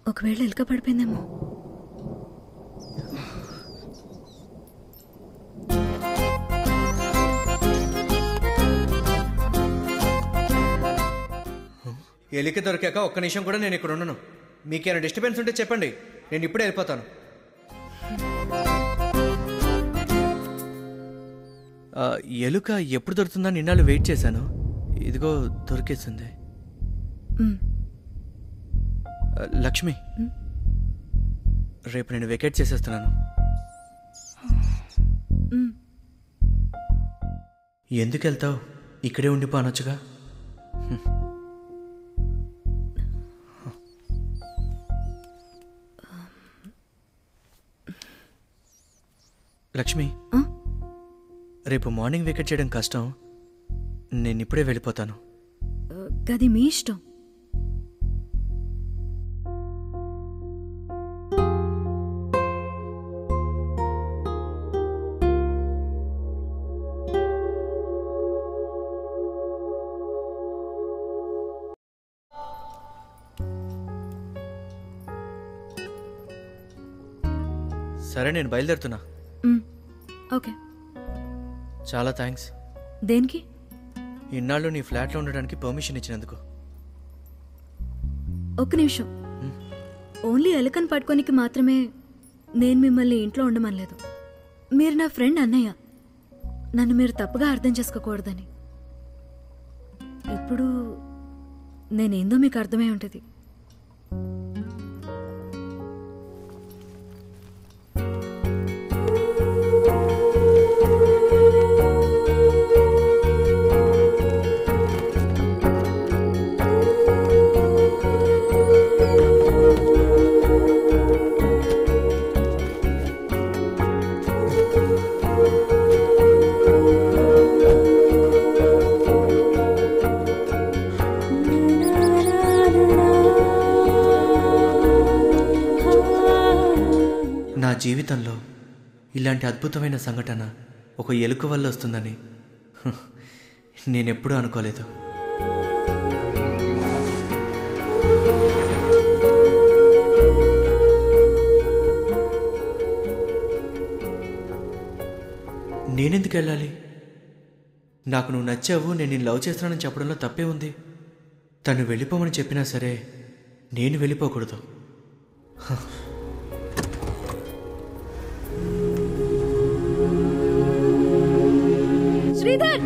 ఒకవేళ ఎలుక పడిపోయిందేమో ఎలిక దొరికాక ఒక్క నిమిషం కూడా నేను ఇక్కడ ఉండను మీకేమైనా డిస్టర్బెన్స్ ఉంటే చెప్పండి నేను ఇప్పుడే వెళ్ళిపోతాను ఆ, ఎలుక ఎప్పుడు దొరుకుతుందని ఇన్నాళ్ళు వెయిట్ చేశాను ఇదిగో దొరికేసింది మ్, ఆ, లక్ష్మి రేపు నేను వెకేట్ చేసేస్తున్నాను మ్. ఎందుకు వెళ్తావు ఇక్కడే ఉండిపో అనొచ్చుగా హ్మ్. లక్ష్మి ఆ? రేపు మార్నింగ్ వెకేట్ చేయడం కష్టం నేను ఇప్పుడే వెళ్ళిపోతాను ఆ, గది మీ ఇష్టం సరే నేను బయలుదేరుతున్నా మ్, ఓకే చాలా థ్యాంక్స్ దేనికి ఇన్నాళ్ళు నీ ఫ్లాట్లో ఉండడానికి పర్మిషన్ ఇచ్చినందుకు ఒక్క నిమిషం ఓన్లీ ఎలుకను పట్టుకోనికి మాత్రమే నేను మిమ్మల్ని ఇంట్లో ఉండమనలేదు మీరు నా ఫ్రెండ్ అన్నయ్య నన్ను మీరు తప్పుగా అర్థం చేసుకోకూడదని ఇప్పుడు నేనేందో మీకు అర్థమై ఉంటుంది నా జీవితంలో ఇలాంటి అద్భుతమైన సంఘటన ఒక ఎలుక వల్ల వస్తుందని హ్, నేనెప్పుడూ అనుకోలేదు నేనెందుకు వెళ్ళాలి నాకు నువ్వు నచ్చావు నేను నేను లవ్ చేస్తున్నానని చెప్పడంలో తప్పే ఉంది తను వెళ్ళిపోమని చెప్పినా సరే నేను వెళ్ళిపోకూడదు శ్రీధర్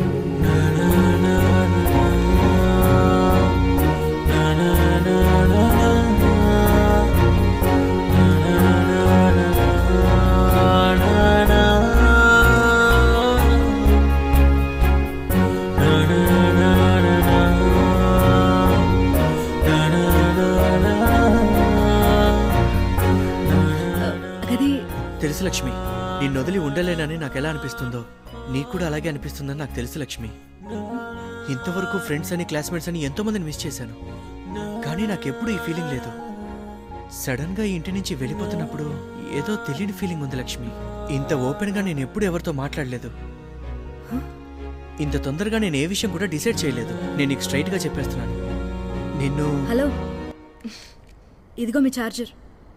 గది తెలుసు లక్ష్మి నిన్ను వదిలి ఉండలేనని నాకు ఎలా అనిపిస్తుందో నీకు కూడా అలాగే అనిపిస్తుందని నాకు తెలుసు లక్ష్మి ఇంతవరకు ఫ్రెండ్స్ అని క్లాస్మేట్స్ అని ఎంతో మందిని మిస్ చేశాను కానీ నాకెప్పుడు ఈ ఫీలింగ్ లేదు సడన్ గా ఈ ఇంటి నుంచి వెళ్ళిపోతున్నప్పుడు ఏదో తెలియని ఫీలింగ్ ఉంది లక్ష్మి ఇంత ఓపెన్ గా నేను ఎప్పుడు ఎవరితో మాట్లాడలేదు ఇంత తొందరగా నేను ఏ విషయం కూడా డిసైడ్ చేయలేదు నేను నీకు స్ట్రైట్ గా చెప్పేస్తున్నాను నిన్ను హలో ఇదిగో మీ చార్జర్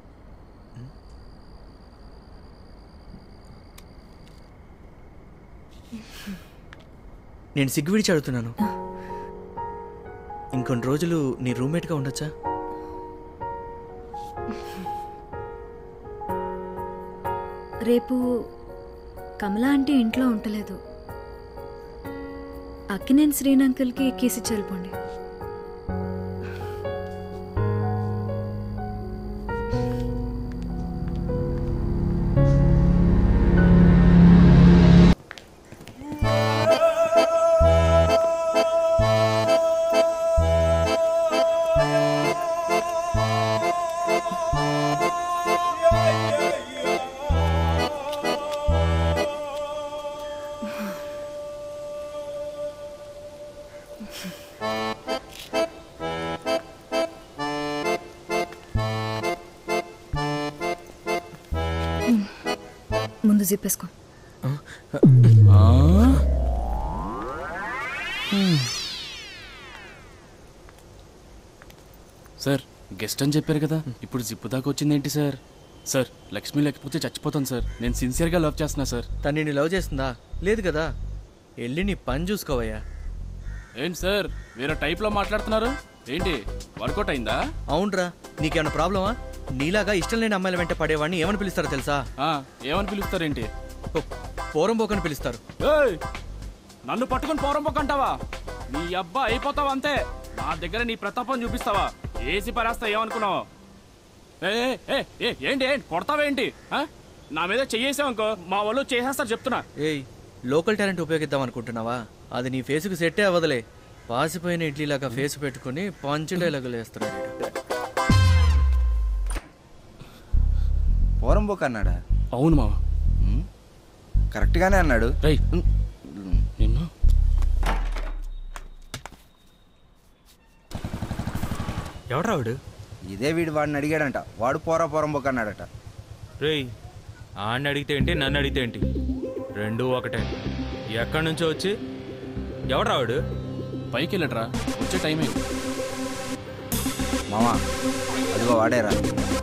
నేను సిగ్గు విడిచి అడుగుతున్నాను ఇంకొన్ని రోజులు నీ రూమ్మేట్గా ఉండొచ్చా రేపు కమలా అంటే ఇంట్లో ఉండలేదు అక్కినేని శ్రీనంకుల్కి కీసి చెల్లిపోండి ముందు జిప్పేసుకో సార్ గెస్ట్ అని చెప్పారు కదా ఇప్పుడు జిప్పు దాకా వచ్చింది ఏంటి సార్ సార్ లక్ష్మి లేకపోతే చచ్చిపోతాను సార్ నేను సిన్సియర్గా లవ్ చేస్తున్నా సార్ తను నిన్ను లవ్ చేస్తుందా లేదు కదా వెళ్ళి నీ పని చూసుకోవయ్యా ఏంటి సార్ వేరే టైప్లో మాట్లాడుతున్నారు ఏంటి వర్కౌట్ అయిందా అవునరా నీకేమైనా ప్రాబ్లమా నీలాగా ఇష్టం లేని అమ్మాయిల వెంట పడేవాడిని ఏమని పిలుస్తారో తెలుసా ఆ, ఏమని పిలుస్తారేంటి ఓ, పోరం పోకని పిలుస్తారు ఏయ్! నన్ను పట్టుకొని పోరంపోకంటావా నీ అబ్బా అయిపోతావా అంతే నా దగ్గర నీ ప్రతాపం చూపిస్తావా ఏసి పరేస్తా ఏమనుకున్నావు ఏ ఏ, ఏ, ఏ, ఏంటి ఏంటి కొడతావేంటి ఆ? నా మీద చెయ్యేసావనుకో మా వాళ్ళు చేసేస్తారు చెప్తున్నా ఏయ్ లోకల్ టాలెంట్ ఉపయోగిద్దాం అనుకుంటున్నావా అది నీ ఫేస్కి సెట్టే అవ్వదులే పాసిపోయిన ఇడ్లీలాగా ఫేస్ పెట్టుకుని పంచ్ డైలాగులు వేస్తున్నాడు వీడు. పోరం బుక్ అన్నాడా అవును మావా ఉమ్, కరెక్ట్గానే అన్నాడు రై నిన్ను ఎవడ్రావుడు ఇదే వీడు వాడిని అడిగాడంట వాడు పోరా పోరం బుక్ అన్నాడట రేయ్ ఆడిని అడిగితే ఏంటి నన్ను అడిగితే ఏంటి రెండు ఒకటే ఎక్కడి నుంచో వచ్చి ఎవడ్రావుడు పైకి వెళ్ళట్రా వచ్చే టైం అయింది మామా అదిగో వాడేరా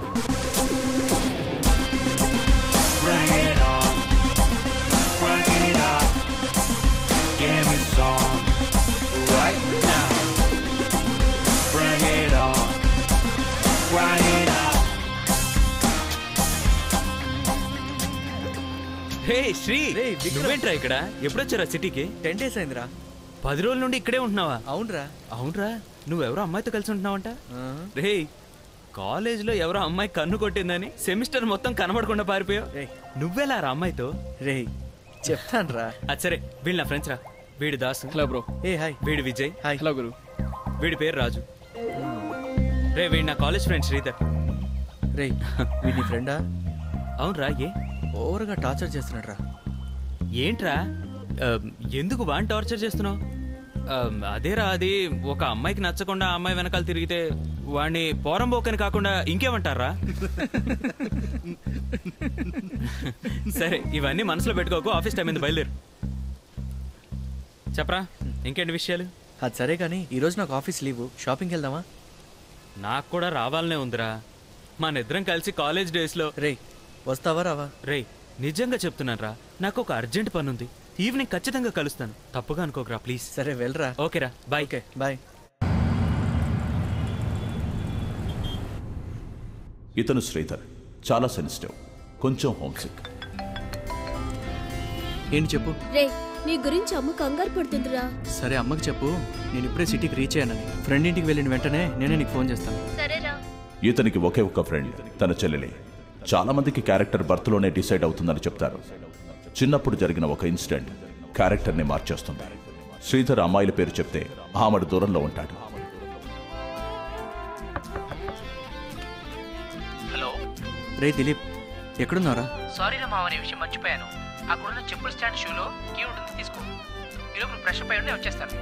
రే శ్రీ రేయ్, విక్రమ్. నువ్వేంట్రా ఇక్కడ ఎప్పుడొచ్చారా సిటీకి టెన్ డేస్ అయిందిరా పది రోజుల నుండి ఇక్కడే ఉంటున్నావా అవునరా అవునరా నువ్వెవరో అమ్మాయితో కలిసి ఉంటున్నావంట ఆ, రే కాలేజీలో ఎవరో అమ్మాయి కన్ను కొట్టిందని సెమిస్టర్ మొత్తం కనబడకుండా పారిపోయావు రేయ్ నువ్వెలా రా అమ్మాయితో రేయ్ చెప్తానురా అది సరే వీళ్ళు నా ఫ్రెండ్స్ రా వీడి దాసు హలో బ్రో ఏ హాయ్ వీడి విజయ్ హాయ్ హలో గురు వీడి పేరు రాజు రే వీడి నా కాలేజ్ ఫ్రెండ్ శ్రీధర్ రేయ్ వీడి ఫ్రెండా అవునరా ఏ ఓవర్గా టార్చర్ చేస్తున్నాడు రా ఏంట్రా ఆ, ఎందుకు వాన్ టార్చర్ చేస్తున్నావు ఆ, అదేరా అది ఒక అమ్మాయికి నచ్చకుండా ఆ అమ్మాయి వెనకాల తిరిగితే వాడిని పోరంబోకని కాకుండా ఇంకేమంటారా సరే ఇవన్నీ మనసులో పెట్టుకోకు ఆఫీస్ టైం మీద బయలుదేరు చెప్పరా ఇంకేంటి విషయాలు అది సరే కానీ ఈరోజు నాకు ఆఫీస్ లీవ్ షాపింగ్కి వెళ్దామా నాకు కూడా రావాలనే ఉందిరా మన ఇద్దరం కలిసి కాలేజ్ డేస్లో రేయ్ వస్తావా రావా రేయ్ నిజంగా చెప్తున్నాను రా నాకు ఒక అర్జెంట్ పని ఉంది ఈవినింగ్ ఖచ్చితంగా కలుస్తాను తప్పుగా అనుకోకరా ప్లీజ్ సరే వెళ్ళరా ఓకేరా బాయ్ ఓకే బాయ్ ఇతను శ్రీధర్ చాలా సెన్సిటివ్ కొంచెం హోమ్సిక్ ఏంటి చెప్పు రే నీ గురించి అమ్మ కంగారు పడుతుందిరా సరే అమ్మకి చెప్పు నేను ఇప్పుడే సిటీకి రీచ్ అయ్యానని ఫ్రెండ్ ఇంటికి వెళ్ళిన వెంటనే నేనే నీకు ఫోన్ చేస్తాను సరేరా ఇతనికి ఒకే ఒక్క ఫ్రెండ్ తన చెల్లెలే చాలా మందికి క్యారెక్టర్ బర్త్లోనే డిసైడ్ అవుతుందని చెప్తారు చిన్నప్పుడు జరిగిన ఒక ఇన్సిడెంట్ క్యారెక్టర్ని మార్చేస్తుంది శ్రీధర్ అమ్మాయిల పేరు చెప్తే ఆమెడు దూరంలో ఉంటాడు హలో రే దిలీప్ ఎక్కడున్నారా సారీరా మామ అనే విషయం మర్చిపోయాను అక్కడున్న చెప్పుల స్టాండ్ షూలో కీ ఉంటుంది తీసుకో ఈలోపు ఫ్రెష్ అప్ అయి ఉండి వచ్చేస్తాను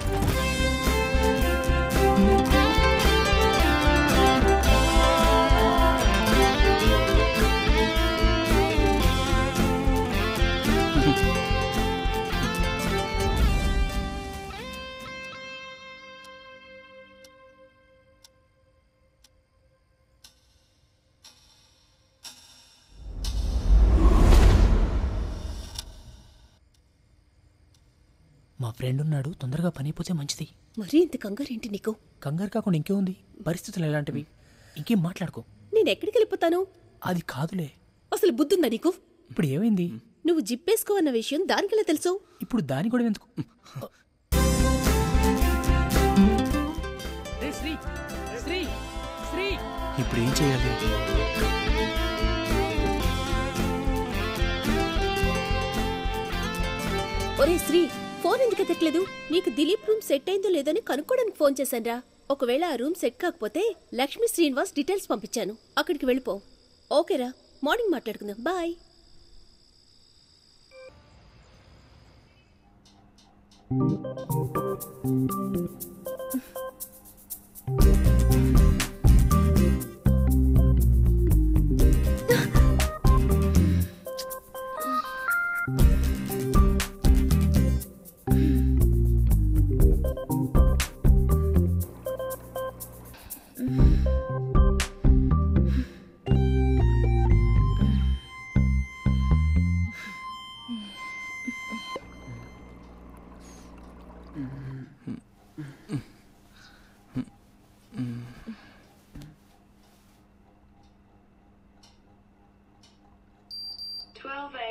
మా ఫ్రెండ్ ఉన్నాడు తొందరగా పని అయిపోతే మంచిది మరీ ఇంత కంగారు ఏంటి నీకు కంగారు కాకుండా ఇంకే ఉంది పరిస్థితులు ఎలాంటివి ఇంకేం మాట్లాడుకో నేను ఎక్కడికి వెళ్ళిపోతాను అది కాదులే అసలు బుద్ధుందా నీకు ఇప్పుడు ఏమైంది నువ్వు జిప్పేసుకో అన్న విషయం దానికెలా తెలుసు ఇప్పుడు దాని కూడా ఎందుకు శ్రీ శ్రీ శ్రీ ఇప్పుడు ఏం చేయాలి ఒరే శ్రీ ఫోన్ ఎందుకు ఎత్తట్లేదు నీకు దిలీప్ రూమ్ సెట్ అయిందో లేదని కనుక్కోడానికి ఫోన్ చేశానురా ఒకవేళ ఆ రూమ్ సెట్ కాకపోతే లక్ష్మీ శ్రీనివాస్ డీటెయిల్స్ పంపించాను అక్కడికి వెళ్ళిపో ఓకేరా మార్నింగ్ మాట్లాడుకుందాం బాయ్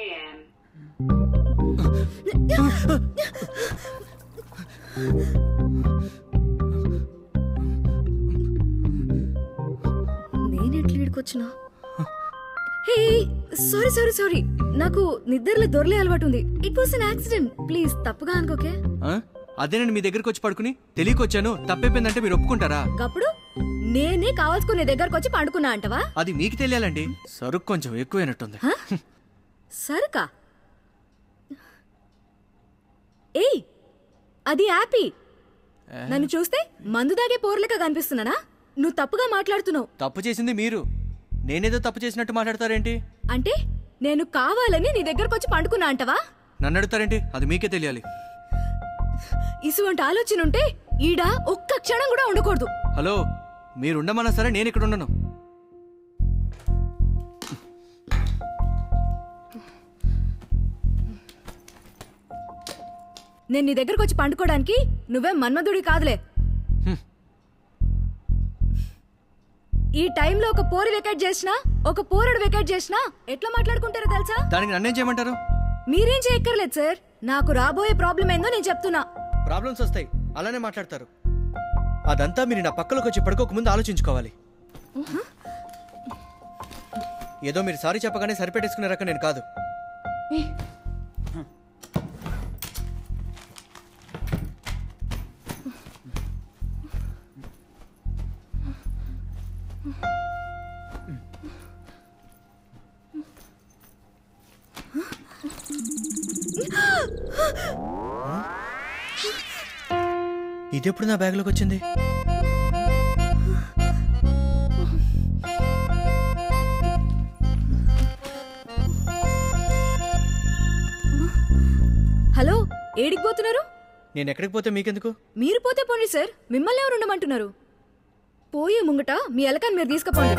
నేను ఎట్లా ఇడికొచ్చినా హే సారీ సారీ సారీ నాకు నిద్రలో దొరలే అలవాటు ఉంది it was an accident please తప్పుగా అనుకోకే ఆ? అదేనండి మీ దగ్గరకు వచ్చి పడుకుని తెలియకొచ్చాను తప్పైపోయిందంటే మీరు ఒప్పుకుంటారా గప్పుడు నేనే కావాల్సుకునే దగ్గరకు వచ్చి పండుకున్నా అంటవా అది మీకు తెలియాలండి సరుకు కొంచెం ఎక్కువైనట్టుంది సరుకా ఏయ్ అది యాపీ నన్ను చూస్తే మందు దాగే పోర్లక కనిపిస్తున్నానా నువ్వు తప్పుగా మాట్లాడుతున్నావు తప్పు చేసింది మీరు నేనేదో తప్పు చేసినట్టు మాట్లాడతారేంటి అంటే నేను కావాలని నీ దగ్గరకు వచ్చి పండుకున్నా అంటవా నన్ను అడుగుతారేంటి అది మీకే తెలియాలి ఇసువంటి ఆలోచన ఉంటే ఈడ ఒక్క క్షణం కూడా ఉండకూడదు హలో మీరు ఉండమన్నా సరే నేను ఇక్కడ ఉండను నేను నీ దగ్గరకు వచ్చి పండుకోవడానికి నువ్వే మన్మధుడి కాదులే ఈ టైంలో ఒక పోరు వెకేట్ చేసినా ఒక పోరుడు వెకేట్ చేసినా ఎట్లా మాట్లాడుకుంటారో తెలుసా దానికి నన్నేం చేయమంటారు మీరేం చేయక్కర్లేదు సార్ నాకు రాబోయే ప్రాబ్లం ఏందో నేను చెప్తున్నా ప్రాబ్లమ్స్ వస్తాయి అలానే మాట్లాడతారు అదంతా మీరు నా పక్కలోకి వచ్చి పడుకోక ముందు ఆలోచించుకోవాలి ఏదో మీరు సారీ చెప్పగానే సరిపెట్టేసుకునే రకం నేను కాదు ఇది ఎప్పుడు నా బ్యాగ్లోకి వచ్చింది హలో ఏడికి పోతున్నారు నేను ఎక్కడికి పోతే మీకెందుకు మీరు పోతే పోండి సార్ మిమ్మల్ని ఎవరు ఉండమంటున్నారు పోయే ముంగట మీ ఎలకని మీరు తీసుకుపోండి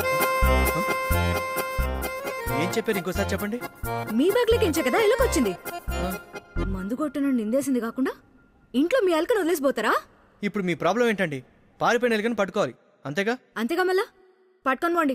ఏం చెప్పారు ఇంకోసారి చెప్పండి మీ బ్యాగ్లోకి ఎంచే కదా ఎలకొచ్చింది మందు కొట్టను నిందేసింది కాకుండా ఇంట్లో మీ ఎలకను వదిలేసిపోతారా ఇప్పుడు మీ ప్రాబ్లం ఏంటండి పారిపోయిన ఎలుకని పట్టుకోవాలి అంతేగా అంతేగా మళ్ళా పట్టుకొని పోండి